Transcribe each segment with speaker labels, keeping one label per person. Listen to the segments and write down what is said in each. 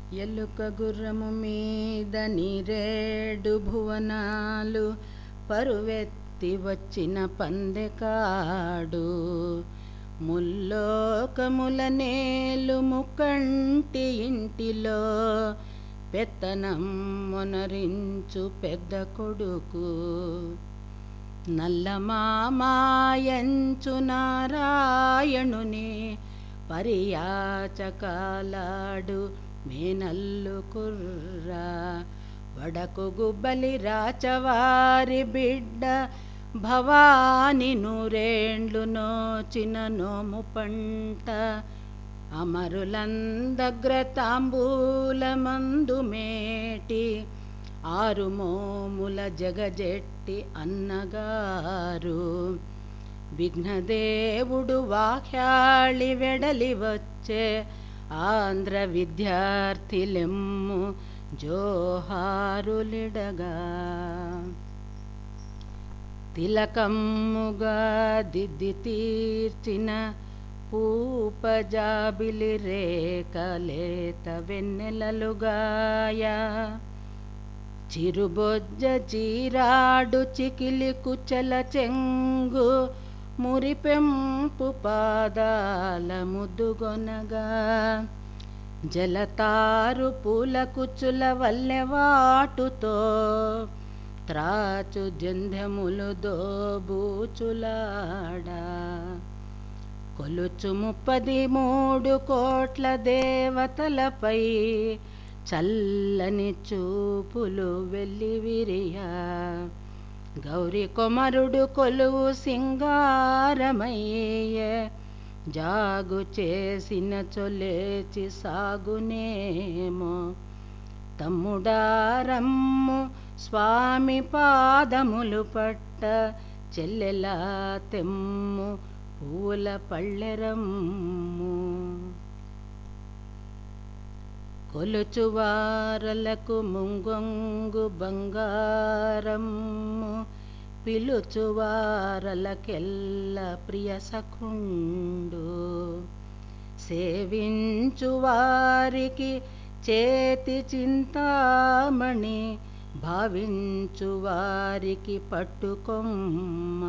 Speaker 1: ఎలుక గుర్రము మీద నీరేడు భువనాలు పరువెత్తి వచ్చిన పందెకాడు ముల్లోకముల నేలు ముక్కంటి ఇంటిలో పెత్తనం మొనరించు పెద్ద కొడుకు నల్లమామాయంచు నారాయణుని పరియాచకాలాడు మేనల్లు కుర్రా వడకు గుబ్బలి రాచవారి బిడ్డ భవాని నూరేండ్లు నోచిన నోము పంట అమరులందగ్ర తాంబూలమందు మేటి ఆరు మోముల జగజెట్టి అన్నగారు విఘ్నదేవుడు వాహ్యాళి వెడలి వచ్చే ఆంధ్ర విద్యార్థిలెమ్ము జోహారులిడగా తిలకమ్ముగా దిద్ది తీర్చిన పూపజాబిలి రేఖలేత వెన్నెలలుగాయ చిరుబొజ్జ చీరాడు చికిలి కుచల చెంగు మురిపెంపు పాదాల ముద్దుగొనగా జలతారు పూల కుచుల వల్లెవాటుతో త్రాచు జంధ్యములు దోబూచులాడా కొలుచు ముప్పది మూడు కోట్ల దేవతలపై చల్లని చూపులు వెల్లివిరియా గౌరి కొమరుడు కొలువు సింగారమయ్యే జాగు చేసిన చొలేచి సాగునేమో తమ్ముడారమ్ము స్వామి పాదములు పట్ట చెల్లెలా తెమ్ము పూల పళ్ళెరమ్ము కొలుచువారలకు ముంగొంగు బంగారమ్ము పిలుచువారలకెల్ల ప్రియ సఖుండు సేవించు వారికి చేతి చింతామణి భావించు వారికి పట్టుకొమ్మ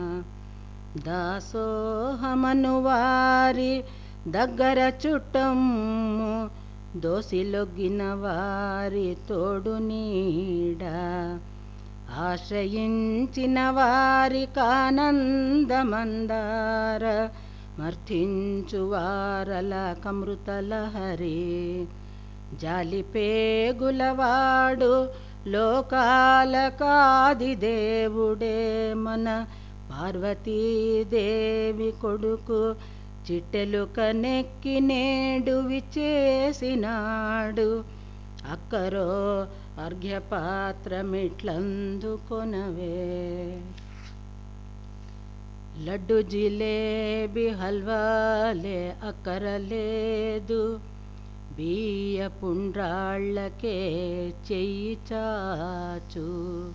Speaker 1: దాసోహమను వారి దగ్గర చుట్టమ్ము దోసిలొగ్గిన వారి తోడు నీడ ఆశ్రయించిన వారి కానందమందార మర్థించు వారల కమృతలహరి జాలిపేగులవాడు లోకాల కాది దేవుడే మన పార్వతీదేవి కొడుకు చిట్టెలు కనెక్కి నేడు విచేసినాడు అక్కరో అర్ఘ్యపాత్రమిట్లందుకొనవే లడ్డు జిలేబి హల్వాలే అక్కరలేదు బియ్య పుండ్రాళ్ళకే చెయ్యి చాచు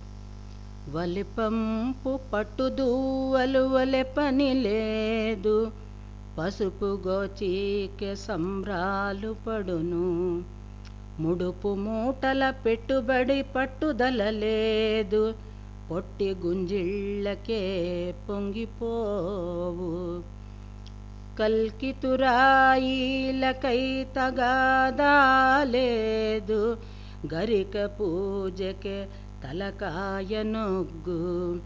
Speaker 1: వలిపంపు పట్టుదూవలు వలె పని లేదు పసుపు గోచీకె సంబ్రాలు పడును ముడుపు మూటల పెట్టుబడి పట్టుదల లేదు పొట్టి గుంజిళ్ళకే పొంగిపోవు కల్కితురాయిలకై తగాదా లేదు గరిక పూజకే తలకాయ నొగ్గు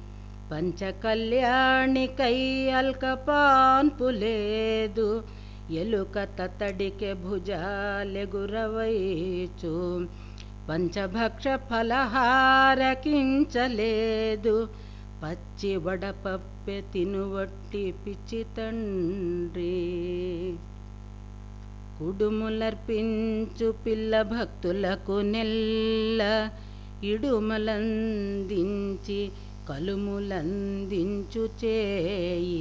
Speaker 1: పంచకళ్యాణికై అల్కపాన్పు లేదు ఎలుక తతడికే భుజాలెగురవైచు పంచభక్ష ఫలహారకించలేదు పచ్చి వడపప్పె తినువట్టి పిచ్చి తండ్రి కుడుములర్పించు పిల్ల భక్తులకు నెల్ల ఇడుమలందించి కలుములందించు చేయి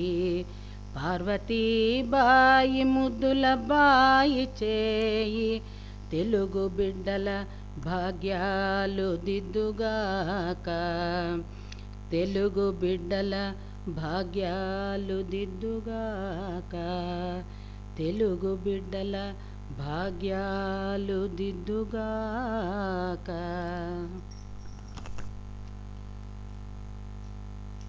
Speaker 1: పార్వతీబాయి ముద్దుల బాయి చేయి తెలుగు బిడ్డల భాగ్యాలు దిద్దుగాక తెలుగు బిడ్డల భాగ్యాలు దిద్దుగాక తెలుగు బిడ్డల భాగ్యాలు దిద్దుగాక